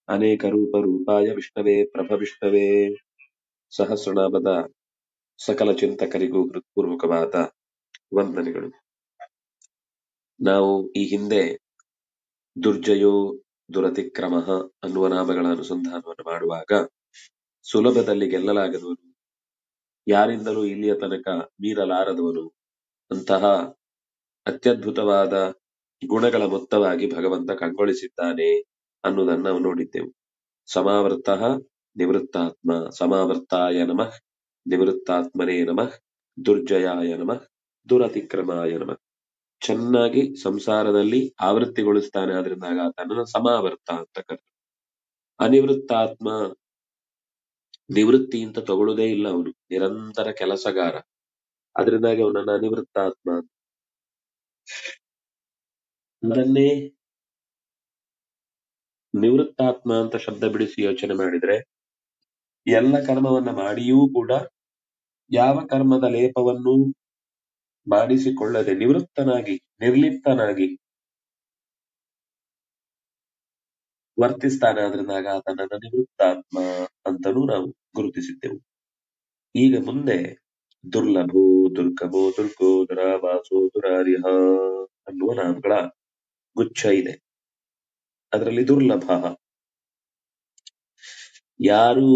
ಅನೇಕ ರೂಪ ರೂಪಾಯ ವಿಷ್ಣವೇ ಪ್ರಭ ವಿಷ್ಣವೇ ಸಹಸ್ರನಾಮದ ಸಕಲ ಚಿಂತಕರಿಗೂ ಹೃತ್ಪೂರ್ವಕವಾದ ವಂದನೆಗಳು ನಾವು ಈ ಹಿಂದೆ ದುರ್ಜಯೋ ದುರತಿಕ್ರಮ ಅನ್ನುವ ನಾಮಗಳ ಅನುಸಂಧಾನವನ್ನು ಮಾಡುವಾಗ ಸುಲಭದಲ್ಲಿ ಗೆಲ್ಲಲಾಗದವನು ಯಾರಿಂದಲೂ ಇಲ್ಲಿಯ ತನಕ ಮೀರಲಾರದವನು ಅಂತಹ ಅತ್ಯದ್ಭುತವಾದ ಗುಣಗಳ ಮೊತ್ತವಾಗಿ ಭಗವಂತ ಕಂಗೊಳಿಸಿದ್ದಾನೆ ಅನ್ನುವುದನ್ನು ನಾವು ನೋಡಿದ್ದೆವು ಸಮಾವರ್ತ ನಿವೃತ್ತಾತ್ಮ ಸಮಾವರ್ತಾಯ ನಮಃ ನಿವೃತ್ತಾತ್ಮನೇ ನಮಃ ದುರ್ಜಯಾಯ ನಮಃ ದುರತಿಕ್ರಮಾಯ ನಮಃ ಚೆನ್ನಾಗಿ ಸಂಸಾರದಲ್ಲಿ ಆವೃತ್ತಿಗೊಳಿಸ್ತಾನೆ ಆದ್ರಿಂದಾಗ ಆತನನ್ನ ಸಮಾವರ್ತ ಅಂತ ಕರೆದು ಅನಿವೃತ್ತಾತ್ಮ ನಿವೃತ್ತಿ ಅಂತ ತಗೊಳ್ಳೋದೇ ಇಲ್ಲ ಅವನು ನಿರಂತರ ಕೆಲಸಗಾರ ಅದರಿಂದಾಗಿ ಅವನನ್ನ ಅನಿವೃತ್ತಾತ್ಮ ಅಂತ. ಅದನ್ನೇ ನಿವೃತ್ತಾತ್ಮ ಅಂತ ಶಬ್ದ ಬಿಡಿಸಿ ಯೋಚನೆ ಮಾಡಿದ್ರೆ ಎಲ್ಲ ಕರ್ಮವನ್ನ ಮಾಡಿಯೂ ಕೂಡ ಯಾವ ಕರ್ಮದ ಲೇಪವನ್ನು ಮಾಡಿಸಿಕೊಳ್ಳದೆ ನಿವೃತ್ತನಾಗಿ ನಿರ್ಲಿಪ್ತನಾಗಿ ವರ್ತಿಸ್ತಾನೆ ಆದ್ರಿಂದಾಗ ಆತನನ್ನ ನಿವೃತ್ತಾತ್ಮ ಅಂತಲೂ ನಾವು ಗುರುತಿಸಿದ್ದೆವು ಈಗ ಮುಂದೆ ದುರ್ಲಭೋ ದುರ್ಗಮೋ ದುರ್ಗೋ ದುರಾವಾಸೋ ದುರಾರಿಹ ಅನ್ನುವ ನಾಮಗಳ ಗುಚ್ಛ ಇದೆ ಅದರಲ್ಲಿ ದುರ್ಲಭ ಯಾರು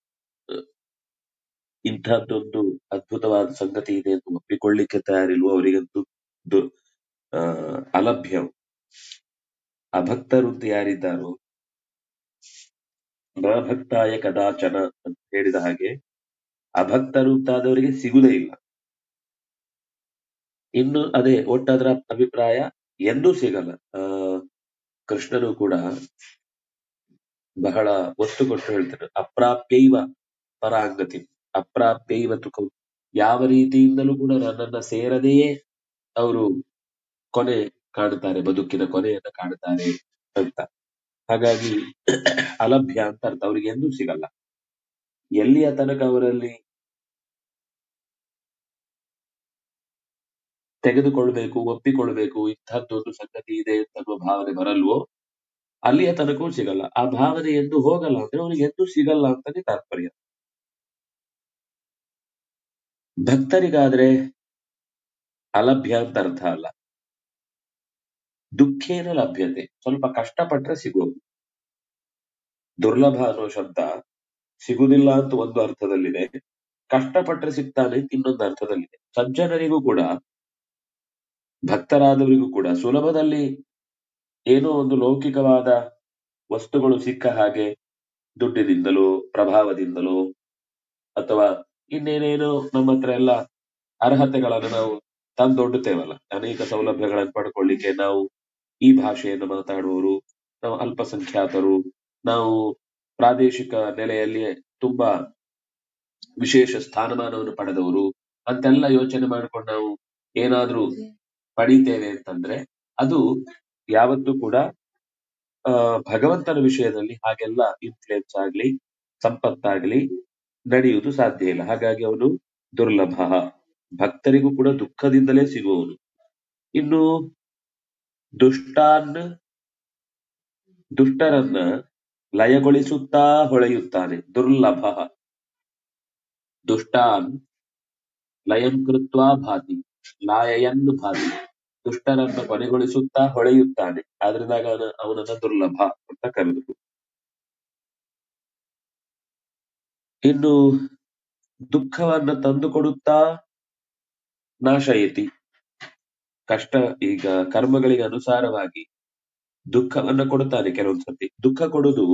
ಇಂಥದ್ದೊಂದು ಅದ್ಭುತವಾದ ಸಂಗತಿ ಇದೆ ಎಂದು ಒಪ್ಪಿಕೊಳ್ಳಿಕ್ಕೆ ತಯಾರಿಲ್ವೋ ಅವರಿಗಂತೂ ದು- ಆ, ಅಲಭ್ಯ ಅಭಕ್ತರು ಅಂತ ಯಾರಿದ್ದಾರೋ ನ ಭಕ್ತಾಯ ಕದಾಚನ ಅಂತ ಹೇಳಿದ ಹಾಗೆ ಅಭಕ್ತರು ಅಂತಾದವರಿಗೆ ಸಿಗುವುದೇ ಇಲ್ಲ ಇನ್ನು ಅದೇ ಒಟ್ಟದರ ಅಭಿಪ್ರಾಯ ಎಂದೂ ಸಿಗಲ್ಲ ಆ ಕೃಷ್ಣನು ಕೂಡ ಬಹಳ ಒತ್ತು ಕೊಟ್ಟು ಹೇಳ್ತಾನೆ ಅಪ್ರಾಪ್ಯೈವ ಪರಾಂಗತಿ ಅಪ್ರಾಪ್ಯೈವ ತುಕ ಯಾವ ರೀತಿಯಿಂದಲೂ ಕೂಡ ನನ್ನನ್ನ ಸೇರದೆಯೇ ಅವರು ಕೊನೆ ಕಾಣುತ್ತಾರೆ ಬದುಕಿನ ಕೊನೆಯನ್ನ ಕಾಣುತ್ತಾರೆ ಅಂತ ಹಾಗಾಗಿ ಅಲಭ್ಯ ಅಂತ ಅರ್ಥ ಅವರಿಗೆ ಎಂದೂ ಸಿಗಲ್ಲ ಎಲ್ಲಿಯ ತನಕ ಅವರಲ್ಲಿ ತೆಗೆದುಕೊಳ್ಬೇಕು ಒಪ್ಪಿಕೊಳ್ಬೇಕು ಇಂಥದ್ದೊಂದು ಸಂಗತಿ ಇದೆ ಅನ್ನುವ ಭಾವನೆ ಬರಲ್ವೋ ಅಲ್ಲಿಯ ತನಕವೂ ಸಿಗಲ್ಲ ಆ ಭಾವನೆ ಎಂದು ಹೋಗಲ್ಲ ಅಂದ್ರೆ ಅವನಿಗೆ ಎಂದೂ ಸಿಗಲ್ಲ ಅಂತಾನೆ ತಾತ್ಪರ್ಯ ಭಕ್ತರಿಗಾದ್ರೆ ಅಲಭ್ಯ ಅಂತ ಅರ್ಥ ಅಲ್ಲ ದುಃಖೇನ ಲಭ್ಯತೆ ಸ್ವಲ್ಪ ಕಷ್ಟಪಟ್ರೆ ಸಿಗೋದು ದುರ್ಲಭ ಅನ್ನೋ ಶಬ್ದ ಸಿಗುದಿಲ್ಲ ಅಂತ ಒಂದು ಅರ್ಥದಲ್ಲಿದೆ ಕಷ್ಟಪಟ್ರೆ ಸಿಗ್ತಾನೆ ಅಂತ ಇನ್ನೊಂದು ಅರ್ಥದಲ್ಲಿದೆ ಸಜ್ಜನರಿಗೂ ಕೂಡ ಭಕ್ತರಾದವರಿಗೂ ಕೂಡ ಸುಲಭದಲ್ಲಿ ಏನೋ ಒಂದು ಲೌಕಿಕವಾದ ವಸ್ತುಗಳು ಸಿಕ್ಕ ಹಾಗೆ ದುಡ್ಡಿನಿಂದಲೋ ಪ್ರಭಾವದಿಂದಲೋ ಅಥವಾ ಇನ್ನೇನೇನೋ ನಮ್ಮ ಹತ್ರ ಎಲ್ಲ ಅರ್ಹತೆಗಳನ್ನು ನಾವು ತಂದೊಡ್ಡುತ್ತೇವಲ್ಲ ಅನೇಕ ಸೌಲಭ್ಯಗಳನ್ನು ಪಡ್ಕೊಳ್ಳಿಕ್ಕೆ ನಾವು ಈ ಭಾಷೆಯನ್ನು ಮಾತಾಡುವವರು ನಾವು ಅಲ್ಪಸಂಖ್ಯಾತರು ನಾವು ಪ್ರಾದೇಶಿಕ ನೆಲೆಯಲ್ಲಿ ತುಂಬಾ ವಿಶೇಷ ಸ್ಥಾನಮಾನವನ್ನು ಪಡೆದವರು ಅಂತೆಲ್ಲ ಯೋಚನೆ ಮಾಡ್ಕೊಂಡು ನಾವು ಏನಾದ್ರೂ ಪಡಿತೇವೆ ಅಂತಂದ್ರೆ ಅದು ಯಾವತ್ತೂ ಕೂಡ ಆ ಭಗವಂತನ ವಿಷಯದಲ್ಲಿ ಹಾಗೆಲ್ಲ ಇನ್ಫ್ಲುಯೆನ್ಸ್ ಆಗ್ಲಿ ಸಂಪತ್ತಾಗ್ಲಿ ನಡೆಯುವುದು ಸಾಧ್ಯ ಇಲ್ಲ ಹಾಗಾಗಿ ಅವನು ದುರ್ಲಭ ಭಕ್ತರಿಗೂ ಕೂಡ ದುಃಖದಿಂದಲೇ ಸಿಗುವವನು ಇನ್ನು ದುಷ್ಟಾನ್ ದುಷ್ಟರನ್ನ ಲಯಗೊಳಿಸುತ್ತಾ ಹೊಳೆಯುತ್ತಾನೆ ದುರ್ಲಭ ದುಷ್ಟಾನ್ ಲಯಂ ಕೃತ್ವಾ ಭಾತಿ ಲಾಯಯನ್ ಭಾತಿ ದುಷ್ಟರನ್ನ ಕೊನೆಗೊಳಿಸುತ್ತಾ ಹೊಳೆಯುತ್ತಾನೆ ಆದ್ರಿಂದಾಗ ಅವನ ಅವನನ್ನ ದುರ್ಲಭ ಅಂತ ಕರೆದರು ಇನ್ನು ದುಃಖವನ್ನ ತಂದುಕೊಡುತ್ತಾ ನಾಶಯತಿ ಕಷ್ಟ ಈಗ ಕರ್ಮಗಳಿಗೆ ಅನುಸಾರವಾಗಿ ದುಃಖವನ್ನ ಕೊಡುತ್ತಾನೆ ಕೆಲವೊಂದ್ಸತಿ ದುಃಖ ಕೊಡುದು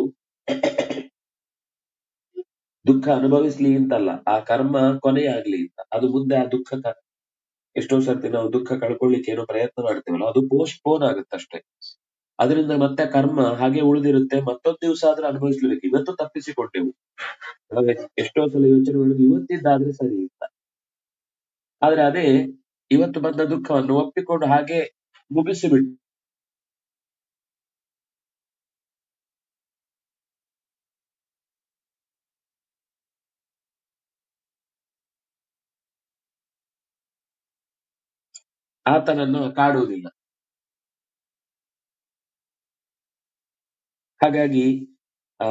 ದುಃಖ ಅನುಭವಿಸ್ಲಿ ಅಂತಲ್ಲ ಆ ಕರ್ಮ ಕೊನೆಯಾಗ್ಲಿ ಅಂತ ಅದು ಮುಂದೆ ಆ ದುಃಖ ಕ- ಎಷ್ಟೋ ಸರ್ತಿ ನಾವು ದುಃಖ ಕಳ್ಕೊಳ್ಳಿಕ್ಕೆ ಏನೋ ಪ್ರಯತ್ನ ಮಾಡ್ತೇವಲ್ಲ ಅದು ಪೋಸ್ಟ್ ಪೋನ್ ಆಗುತ್ತಷ್ಟೇ ಅದರಿಂದ ಮತ್ತೆ ಕರ್ಮ ಹಾಗೆ ಉಳಿದಿರುತ್ತೆ ಮತ್ತೊಂದು ದಿವಸ ಆದ್ರೂ ಅನುಭವಿಸ್ಲೇಬೇಕು ಇವತ್ತು ತಪ್ಪಿಸಿಕೊಟ್ಟೆವು ಅವಾಗ ಎಷ್ಟೋ ಸಲ ಯೋಚನೆ ಮಾಡಿದ್ವಿ ಇವತ್ತಿದ್ದಾದ್ರೆ ಸರಿ ಅಂತ ಆದ್ರೆ ಅದೇ ಇವತ್ತು ಬಂದ ದುಃಖವನ್ನು ಒಪ್ಪಿಕೊಂಡು ಹಾಗೆ ಮುಗಿಸಿಬಿಟ್ಟು ಆತನನ್ನ ಕಾಡುವುದಿಲ್ಲ ಹಾಗಾಗಿ ಆ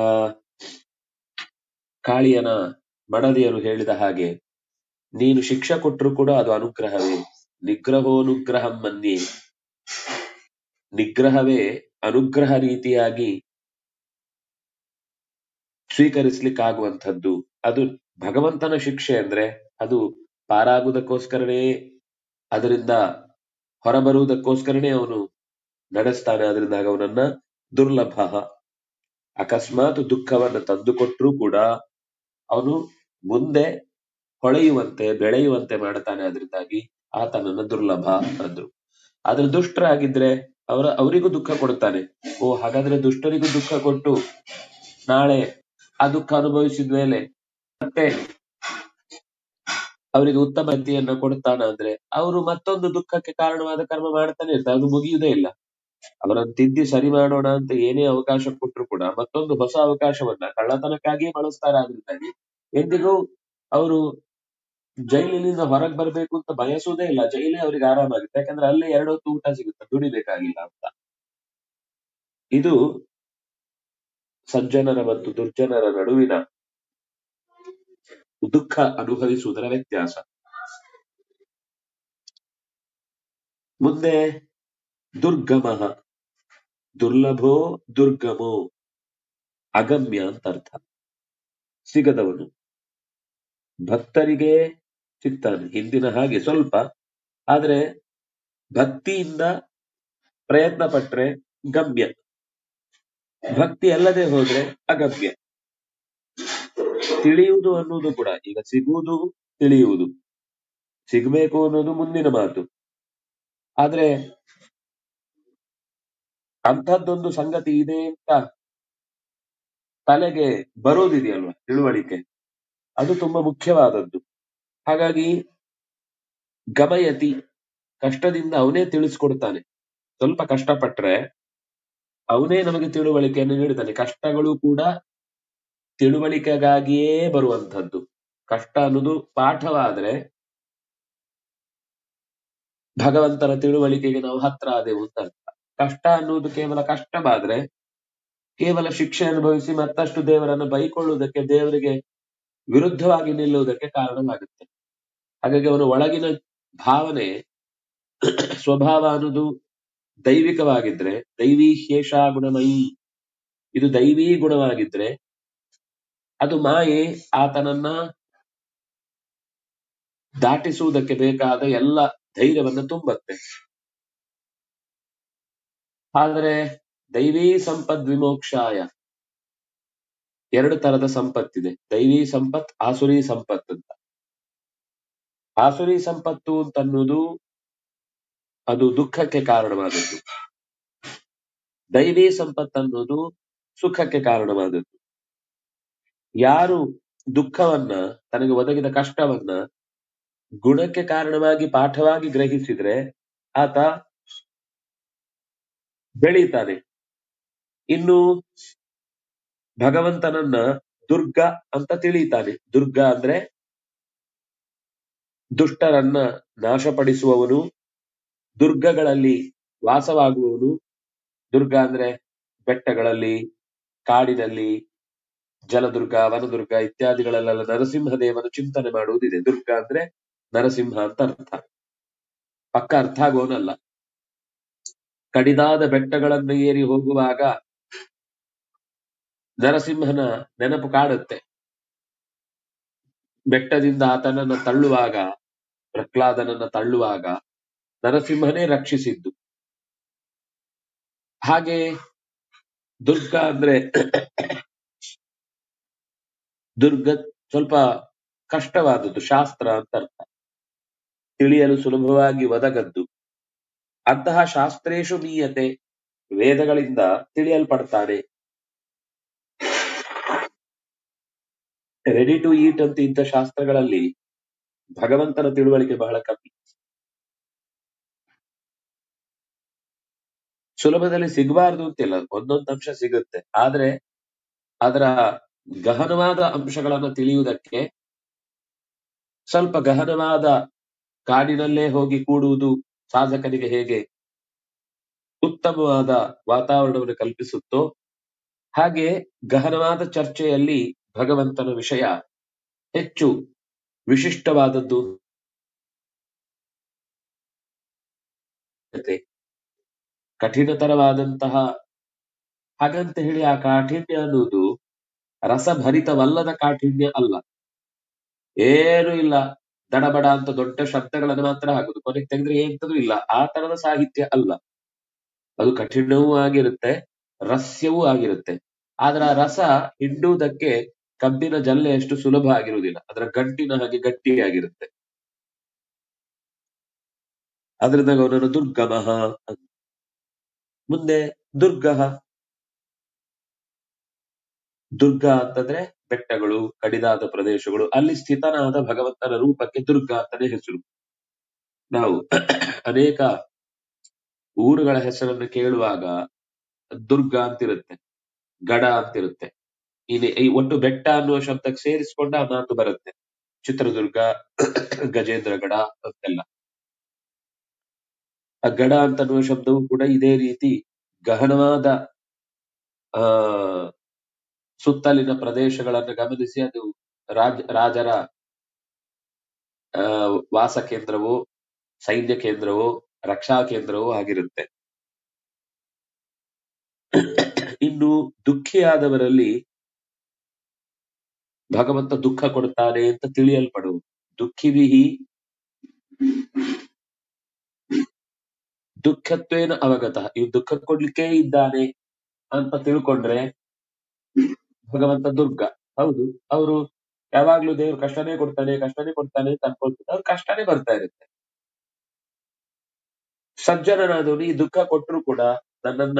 ಕಾಳಿಯನ ಮಡದಿಯರು ಹೇಳಿದ ಹಾಗೆ ನೀನು ಶಿಕ್ಷೆ ಕೊಟ್ಟರು ಕೂಡ ಅದು ಅನುಗ್ರಹವೇ ನಿಗ್ರಹೋನುಗ್ರಹಂ ಮನ್ಯೆ ನಿಗ್ರಹವೇ ಅನುಗ್ರಹ ರೀತಿಯಾಗಿ ಸ್ವೀಕರಿಸ್ಲಿಕ್ಕಾಗುವಂಥದ್ದು ಅದು ಭಗವಂತನ ಶಿಕ್ಷೆ ಅಂದ್ರೆ ಅದು ಪಾರಾಗುವುದಕ್ಕೋಸ್ಕರನೇ ಅದರಿಂದ ಹೊರಬರುವುದಕ್ಕೋಸ್ಕರನೇ ಅವನು ನಡೆಸ್ತಾನೆ ಅದರಿಂದ ಅವನನ್ನ ದುರ್ಲಭ ಅಕಸ್ಮಾತ್ ದುಃಖವನ್ನು ತಂದುಕೊಟ್ರೂ ಕೂಡ ಅವನು ಮುಂದೆ ಹೊಳೆಯುವಂತೆ ಬೆಳೆಯುವಂತೆ ಮಾಡ್ತಾನೆ ಅದರಿಂದಾಗಿ ಆತನನ್ನ ದುರ್ಲಭ ಅಂದ್ರು ಆದ್ರೆ ದುಷ್ಟರಾಗಿದ್ರೆ ಅವರ ಅವರಿಗೂ ದುಃಖ ಕೊಡ್ತಾನೆ ಓ ಹಾಗಾದ್ರೆ ದುಷ್ಟರಿಗೂ ದುಃಖ ಕೊಟ್ಟು ನಾಳೆ ಆ ದುಃಖ ಅನುಭವಿಸಿದ ಮೇಲೆ ಮತ್ತೆ ಅವರಿಗೆ ಉತ್ತಮ ಗತಿಯನ್ನ ಕೊಡ್ತಾನ ಅಂದ್ರೆ ಅವರು ಮತ್ತೊಂದು ದುಃಖಕ್ಕೆ ಕಾರಣವಾದ ಕರ್ಮ ಮಾಡ್ತಾನೆ ಇರ್ತಾರೆ ಅದು ಮುಗಿಯುವುದೇ ಇಲ್ಲ ಅವರನ್ನು ತಿದ್ದಿ ಸರಿ ಮಾಡೋಣ ಅಂತ ಏನೇ ಅವಕಾಶ ಕೊಟ್ಟರು ಕೂಡ ಮತ್ತೊಂದು ಹೊಸ ಅವಕಾಶವನ್ನ ಕಳ್ಳತನಕ್ಕಾಗಿಯೇ ಬಳಸ್ತಾರೆ ಆದ್ರಿಂದಾಗಿ ಎಂದಿಗೂ ಅವರು ಜೈಲಿನಿಂದ ಹೊರಗೆ ಬರ್ಬೇಕು ಅಂತ ಬಯಸುವುದೇ ಇಲ್ಲ ಜೈಲೇ ಅವರಿಗೆ ಆರಾಮಾಗುತ್ತೆ ಯಾಕಂದ್ರೆ ಅಲ್ಲೇ ಎರಡು ಹೊತ್ತು ಊಟ ಸಿಗುತ್ತೆ ದುಡಿಬೇಕಾಗಿಲ್ಲ ಅಂತ ಇದು ಸಜ್ಜನರ ಮತ್ತು ದುರ್ಜನರ ನಡುವಿನ ದುಃಖ ಅನುಭವಿಸುವುದರ ವ್ಯತ್ಯಾಸ ಮುಂದೆ ದುರ್ಗಮ ದುರ್ಲಭೋ ದುರ್ಗಮೋ ಅಗಮ್ಯ ಅಂತ ಅರ್ಥ ಸಿಗದವನು ಭಕ್ತರಿಗೆ ಸಿಗ್ತಾನೆ ಹಿಂದಿನ ಹಾಗೆ ಸ್ವಲ್ಪ ಆದ್ರೆ ಭಕ್ತಿಯಿಂದ ಪ್ರಯತ್ನ ಪಟ್ರೆ ಗಮ್ಯ ಭಕ್ತಿ ಅಲ್ಲದೆ ಹೋದ್ರೆ ಅಗಮ್ಯ ತಿಳಿಯುವುದು ಅನ್ನೋದು ಕೂಡ ಈಗ ಸಿಗುವುದು ತಿಳಿಯುವುದು ಸಿಗಬೇಕು ಅನ್ನೋದು ಮುಂದಿನ ಮಾತು ಆದ್ರೆ ಅಂಥದ್ದೊಂದು ಸಂಗತಿ ಇದೆ ಅಂತ ತಲೆಗೆ ಬರೋದಿದೆಯಲ್ವಾ ತಿಳುವಳಿಕೆ ಅದು ತುಂಬಾ ಮುಖ್ಯವಾದದ್ದು ಹಾಗಾಗಿ ಗಮಯತಿ ಕಷ್ಟದಿಂದ ಅವನೇ ತಿಳಿಸ್ಕೊಡ್ತಾನೆ ಸ್ವಲ್ಪ ಕಷ್ಟಪಟ್ರೆ ಅವನೇ ನಮಗೆ ತಿಳುವಳಿಕೆಯನ್ನು ನೀಡುತ್ತಾನೆ ಕಷ್ಟಗಳು ಕೂಡ ತಿಳುವಳಿಕೆಗಾಗಿಯೇ ಬರುವಂತದ್ದು ಕಷ್ಟ ಅನ್ನೋದು ಪಾಠವಾದ್ರೆ ಭಗವಂತನ ತಿಳುವಳಿಕೆಗೆ ನಾವು ಹತ್ರ ಆದೆವು ಅಂತ ಅರ್ಥ ಕಷ್ಟ ಅನ್ನುವುದು ಕೇವಲ ಕಷ್ಟವಾದ್ರೆ ಕೇವಲ ಶಿಕ್ಷೆ ಅನುಭವಿಸಿ ಮತ್ತಷ್ಟು ದೇವರನ್ನು ಬೈಕೊಳ್ಳುವುದಕ್ಕೆ ದೇವರಿಗೆ ವಿರುದ್ಧವಾಗಿ ನಿಲ್ಲುವುದಕ್ಕೆ ಕಾರಣವಾಗುತ್ತೆ ಹಾಗಾಗಿ ಅವನ ಒಳಗಿನ ಭಾವನೆ ಸ್ವಭಾವ ಅನ್ನೋದು ದೈವಿಕವಾಗಿದ್ರೆ ದೈವಿ ಹೇಷ ಗುಣಮಯಿ ಇದು ದೈವೀ ಗುಣವಾಗಿದ್ರೆ ಅದು ಮಾಯೆ ಆತನನ್ನ ದಾಟಿಸುವುದಕ್ಕೆ ಬೇಕಾದ ಎಲ್ಲ ಧೈರ್ಯವನ್ನ ತುಂಬತ್ತೆ ಆದರೆ ದೈವೀ ಸಂಪದ್ ವಿಮೋಕ್ಷಾಯ ಎರಡು ತರದ ಸಂಪತ್ತಿದೆ ದೈವೀ ಸಂಪತ್ ಆಸುರಿ ಸಂಪತ್ ಅಂತ ಆಸುರಿ ಸಂಪತ್ತು ಅಂತನ್ನುವುದು ಅದು ದುಃಖಕ್ಕೆ ಕಾರಣವಾದದ್ದು ದೈವೀ ಸಂಪತ್ ಅನ್ನೋದು ಸುಖಕ್ಕೆ ಕಾರಣವಾದದ್ದು ಯಾರು ದುಃಖವನ್ನ ತನಗೆ ಒದಗಿದ ಕಷ್ಟವನ್ನ ಗುಣಕ್ಕೆ ಕಾರಣವಾಗಿ ಪಾಠವಾಗಿ ಗ್ರಹಿಸಿದ್ರೆ ಆತ ಬೆಳೀತಾನೆ ಇನ್ನು ಭಗವಂತನನ್ನ ದುರ್ಗ ಅಂತ ತಿಳಿತಾನೆ ದುರ್ಗ ಅಂದ್ರೆ ದುಷ್ಟರನ್ನ ನಾಶಪಡಿಸುವವನು ದುರ್ಗಗಳಲ್ಲಿ ವಾಸವಾಗುವವನು ದುರ್ಗ ಅಂದ್ರೆ ಬೆಟ್ಟಗಳಲ್ಲಿ ಕಾಡಿನಲ್ಲಿ ಜಲದುರ್ಗ ವನದುರ್ಗ ಇತ್ಯಾದಿಗಳಲ್ಲೆಲ್ಲ ನರಸಿಂಹದೇವನ ಚಿಂತನೆ ಮಾಡುವುದಿದೆ ದುರ್ಗ ಅಂದ್ರೆ ನರಸಿಂಹ ಅಂತ ಅರ್ಥ ಪಕ್ಕ ಅರ್ಥ ಆಗೋನಲ್ಲ ಕಡಿದಾದ ಬೆಟ್ಟಗಳನ್ನು ಏರಿ ಹೋಗುವಾಗ ನರಸಿಂಹನ ನೆನಪು ಕಾಡುತ್ತೆ ಬೆಟ್ಟದಿಂದ ಆತನನ್ನ ತಳ್ಳುವಾಗ ಪ್ರಹ್ಲಾದನನ್ನ ತಳ್ಳುವಾಗ ನರಸಿಂಹನೇ ರಕ್ಷಿಸಿದ್ದು ಹಾಗೆ ದುರ್ಗ ಅಂದ್ರೆ ದುರ್ಗ ಸ್ವಲ್ಪ ಕಷ್ಟವಾದದ್ದು ಶಾಸ್ತ್ರ ಅಂತ ಅರ್ಥ ತಿಳಿಯಲು ಸುಲಭವಾಗಿ ಒದಗದ್ದು ಅಂತಹ ಶಾಸ್ತ್ರೇಶು ಮೀಯತೆ ವೇದಗಳಿಂದ ತಿಳಿಯಲ್ಪಡ್ತಾನೆ ರೆಡಿ ಟು ಈಟ್ ಅಂತ ಇದ್ದ ಶಾಸ್ತ್ರಗಳಲ್ಲಿ ಭಗವಂತನ ತಿಳುವಳಿಕೆ ಬಹಳ ಕಮ್ಮಿ ಸುಲಭದಲ್ಲಿ ಸಿಗಬಾರದು ಅಂತಿಲ್ಲ ಒಂದೊಂದು ಅಂಶ ಸಿಗುತ್ತೆ ಆದ್ರೆ ಅದರ ಗಹನವಾದ ಅಂಶಗಳನ್ನ ತಿಳಿಯುವುದಕ್ಕೆ ಸ್ವಲ್ಪ ಗಹನವಾದ ಕಾಡಿನಲ್ಲೇ ಹೋಗಿ ಕೂಡುವುದು ಸಾಧಕನಿಗೆ ಹೇಗೆ ಉತ್ತಮವಾದ ವಾತಾವರಣವನ್ನು ಕಲ್ಪಿಸುತ್ತೋ ಹಾಗೆ ಗಹನವಾದ ಚರ್ಚೆಯಲ್ಲಿ ಭಗವಂತನ ವಿಷಯ ಹೆಚ್ಚು ವಿಶಿಷ್ಟವಾದದ್ದು ಮತ್ತೆ ಕಠಿಣತರವಾದಂತಹ ಹಾಗಂತ ಹೇಳಿ ಆ ಕಾಠಿಣ್ಯ ಅನ್ನುವುದು ರಸಭರಿತವಲ್ಲದ ಕಾಠಿಣ್ಯ ಅಲ್ಲ ಏನು ಇಲ್ಲ ದಡಬಡ ಅಂತ ದೊಡ್ಡ ಶಬ್ದಗಳನ್ನು ಮಾತ್ರ ಹಾಕುದು ಕೊನೆಗೆ ತೆಗೆದ್ರೆ ಎಂತದೂ ಇಲ್ಲ ಆ ತರದ ಸಾಹಿತ್ಯ ಅಲ್ಲ ಅದು ಕಠಿಣವೂ ಆಗಿರುತ್ತೆ ರಸ್ಯವೂ ಆಗಿರುತ್ತೆ ಆದ್ರೆ ಆ ರಸ ಹಿಂಡುವುದಕ್ಕೆ ಕಬ್ಬಿನ ಜಲ್ಲೆಯಷ್ಟು ಸುಲಭ ಆಗಿರುವುದಿಲ್ಲ ಅದರ ಗಂಟಿನ ಹಾಗೆ ಗಟ್ಟಿಯಾಗಿರುತ್ತೆ ಅದರಿಂದ ಅವನನ್ನು ದುರ್ಗಮಃ ಅಂತ. ಮುಂದೆ ದುರ್ಗಃ ದುರ್ಗ ಅಂತಂದ್ರೆ ಬೆಟ್ಟಗಳು ಕಡಿದಾದ ಪ್ರದೇಶಗಳು ಅಲ್ಲಿ ಸ್ಥಿತನಾದ ಭಗವಂತನ ರೂಪಕ್ಕೆ ದುರ್ಗ ಅಂತಾನೆ ಹೆಸರು ನಾವು ಅನೇಕ ಊರುಗಳ ಹೆಸರನ್ನು ಕೇಳುವಾಗ ದುರ್ಗ ಅಂತಿರುತ್ತೆ ಗಡ ಅಂತಿರುತ್ತೆ ಇಲ್ಲಿ ಈ ಒಟ್ಟು ಬೆಟ್ಟ ಅನ್ನುವ ಶಬ್ದಕ್ಕೆ ಸೇರಿಸಿಕೊಂಡ ಆ ಮಾತು ಬರುತ್ತೆ ಚಿತ್ರದುರ್ಗ ಗಜೇಂದ್ರಗಡ ಅಂತೆಲ್ಲ ಆ ಗಡ ಅಂತ ಅನ್ನುವ ಶಬ್ದವು ಕೂಡ ಇದೇ ರೀತಿ ಗಹನವಾದ ಆ ಸುತ್ತಲಿನ ಪ್ರದೇಶಗಳನ್ನು ಗಮನಿಸಿ ಅದು ರಾಜ ರಾಜರ ಆ, ವಾಸ ಕೇಂದ್ರವೋ ಸೈನ್ಯ ಕೇಂದ್ರವೋ ರಕ್ಷಾ ಕೇಂದ್ರವೋ ಆಗಿರುತ್ತೆ ಇನ್ನು ದುಃಖಿಯಾದವರಲ್ಲಿ ಭಗವಂತ ದುಃಖ ಕೊಡುತ್ತಾನೆ ಅಂತ ತಿಳಿಯಲ್ಪಡುವುದು ದುಃಖಿವಿಹಿ ದುಃಖತ್ವೇನ ಅವಗತ ಇವ್ ದುಃಖ ಕೊಡ್ಲಿಕ್ಕೆ ಇದ್ದಾನೆ ಅಂತ ತಿಳ್ಕೊಂಡ್ರೆ ಭಗವಂತ ದುರ್ಗ ಹೌದು ಅವರು ಯಾವಾಗ್ಲೂ ದೇವ್ರು ಕಷ್ಟನೇ ಕೊಡ್ತಾನೆ ಕಷ್ಟನೇ ಕೊಡ್ತಾನೆ ಅಂತ ಅನ್ಕೊಳ್ತಾರೆ ಅವ್ರು ಕಷ್ಟನೇ ಬರ್ತಾ ಇರುತ್ತೆ ಸಜ್ಜನನಾದವನು ಈ ದುಃಖ ಕೊಟ್ಟರು ಕೂಡ ನನ್ನನ್ನ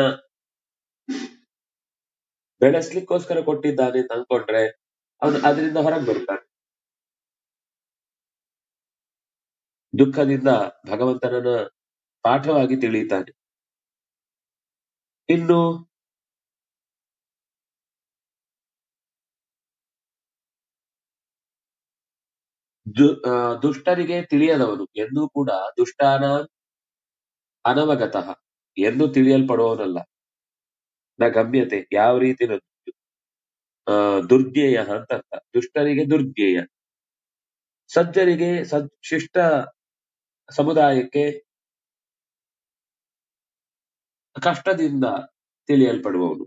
ಬೆಳೆಸ್ಲಿಕ್ಕೋಸ್ಕರ ಕೊಟ್ಟಿದ್ದಾನೆ ಅಂತ ಅನ್ಕೊಂಡ್ರೆ ಅವನು ಅದರಿಂದ ಹೊರಗೆ ಬರ್ತಾನೆ ದುಃಖದಿಂದ ಭಗವಂತನನ್ನ ಪಾಠವಾಗಿ ತಿಳಿಯುತ್ತಾನೆ ಇನ್ನು ದು- ಆ, ದುಷ್ಟರಿಗೆ ತಿಳಿಯದವನು ಎಂದೂ ಕೂಡ ದುಷ್ಟಾನ ಅನವಗತಃ ಎಂದು ತಿಳಿಯಲ್ಪಡುವವನಲ್ಲ ನ ಗಮ್ಯತೆ ಯಾವ ರೀತಿ ನ- ಆ, ದುರ್ಜ್ಞೇಯ ಅಂತ ಅರ್ಥ ದುಷ್ಟರಿಗೆ ದುರ್ಜ್ಞೇಯ ಸಜ್ಜರಿಗೆ ಸದ್ ಶಿಷ್ಟ ಸಮುದಾಯಕ್ಕೆ ಕಷ್ಟದಿಂದ ತಿಳಿಯಲ್ಪಡುವವನು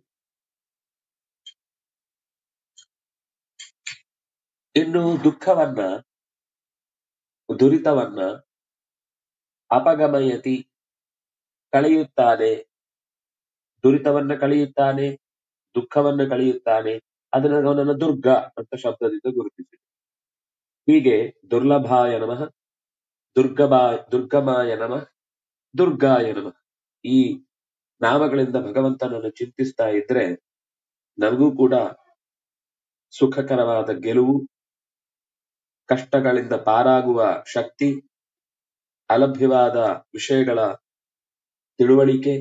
ಇನ್ನು ದುಃಖವನ್ನ ದುರಿತವನ್ನ ಅಪಗಮಯತಿ ಕಳೆಯುತ್ತಾನೆ ದುರಿತವನ್ನ ಕಳೆಯುತ್ತಾನೆ ದುಃಖವನ್ನ ಕಳೆಯುತ್ತಾನೆ ಅದನ್ನ ಅವನನ್ನ ದುರ್ಗ ಅಂತ ಶಬ್ದದಿಂದ ಗುರುತಿಸಿ ಹೀಗೆ ದುರ್ಲಭಾಯ ನಮಃ ದುರ್ಗಬಾ ದುರ್ಗಮಾಯ ನಮಃ ದುರ್ಗಾಯ ನಮಃ ಈ ನಾಮಗಳಿಂದ ಭಗವಂತನನ್ನು ಚಿಂತಿಸ್ತಾ ಇದ್ರೆ ನಮಗೂ ಕೂಡ ಸುಖಕರವಾದ ಗೆಲುವು ಕಷ್ಟಗಳಿಂದ ಪಾರಾಗುವ ಶಕ್ತಿ ಅಲಭ್ಯವಾದ ವಿಷಯಗಳ ತಿಳುವಳಿಕೆ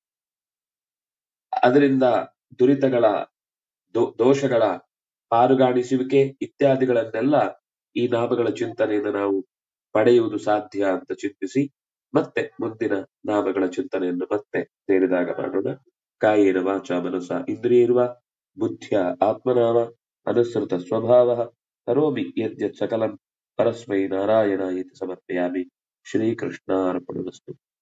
ಅದರಿಂದ ದುರಿತಗಳ ದೋ- ದೋಷಗಳ ಪಾರುಗಾಣಿಸುವಿಕೆ ಇತ್ಯಾದಿಗಳನ್ನೆಲ್ಲ ಈ ನಾಮಗಳ ಚಿಂತನೆಯಿಂದ ನಾವು ಪಡೆಯುವುದು ಸಾಧ್ಯ ಅಂತ ಚಿಂತಿಸಿ ಮತ್ತೆ ಮುಂದಿನ ನಾಮಗಳ ಚಿಂತನೆಯನ್ನು ಮತ್ತೆ ಸೇರಿದಾಗ ಮಾಡೋಣ ಕಾಯೇನ ವಾಚ ಮನಸ ಇಂದ್ರಿಯರ್ವ ಬುದ್ಧಿಯ ಆತ್ಮನಾಮ ಅನುಸೃತ ಸ್ವಭಾವ ಕರೋಮಿ ಯದ್ಯತ್ ಸಕಲಂ ಪರಸ್ಮೈ ನಾರಾಯಣ ಇತಿ ಸಮರ್ಪಯಾಮಿ ಶ್ರೀಕೃಷ್ಣಾರ್ಪಣಮಸ್ತು